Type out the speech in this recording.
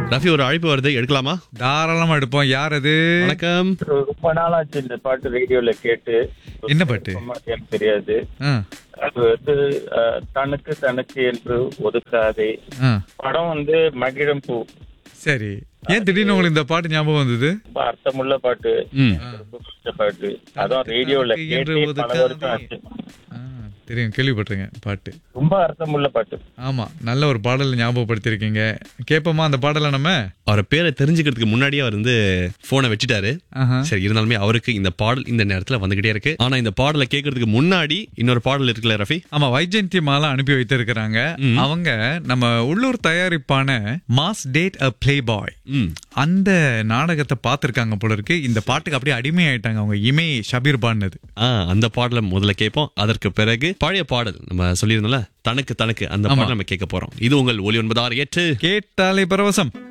ரஃபி ஒரு அழைப்பு வருது எடுக்கலாமா தாராளமா எடுப்போம் யார் அது வணக்கம் ரொம்ப நாளாச்சு இந்த பாட்டு ரேடியோல கேட்டு என்ன பாட்டு? சும்மா எனக்கு தெரியாது ஆ, அது வந்து அஹ், தனக்கு தனக்கு என்று ஒதுக்காதே ஆ. படம் வந்து மகிழம் பூ சரி ஏன் திடீர்னு உங்களுக்கு இந்த பாட்டு ஞாபகம் வந்தது ரொம்ப அர்த்தமுள்ள பாட்டு ம் எனக்கு ரொம்ப பிடிச்ச பாட்டு அதான் ரேடியோல தனக்கு என்று கேட்டு பல வருஷம் ஒதுக்காதே. ஆச்சு ஆ, தெரியும் கேள்விப்பட்டிருக்கேன் பாட்டு ரொம்ப அர்த்தமுள்ள பாட்டு ஆமா நல்ல ஒரு பாடல் ஞாபகப்படுத்திருக்கீங்க கேட்போமா அந்த பாடலை நம்ம அவரை பேரை தெரிஞ்சுக்கிறதுக்கு முன்னாடியே அவர் வந்து போனை வச்சுட்டாரு ஆஹா. சரி இருந்தாலுமே அவருக்கு இந்த பாடல் இந்த நேரத்துல வந்துகிட்டே இருக்கு ஆனா இந்த பாடலை கேட்கறதுக்கு முன்னாடி இன்னொரு பாடல் இருக்குல்ல ரஃபி ஆமா வைஜெயந்தி மாலா அனுப்பி வைத்திருக்கிறாங்க அவங்க நம்ம உள்ளூர் தயாரிப்பான mass date a playboy ம் அந்த நாடகத்தை பார்த்திருக்காங்க போல இருக்கு இந்த பாட்டுக்கு அப்படியே அடிமையாயிட்டாங்க அவங்க இமை ஷபீர் பான்னது ஆ அந்த பாடலை முதல்ல கேட்போம் அதற்கு பிறகு பழைய பாடல் நம்ம சொல்லியிருந்தோம்ல தனக்கு தனக்கு அந்த பாடல் நம்ம கேட்க போறோம் இது உங்கள் ஒலி ஒன்பதாறு எட்டு கேட்டாலே பரவசம்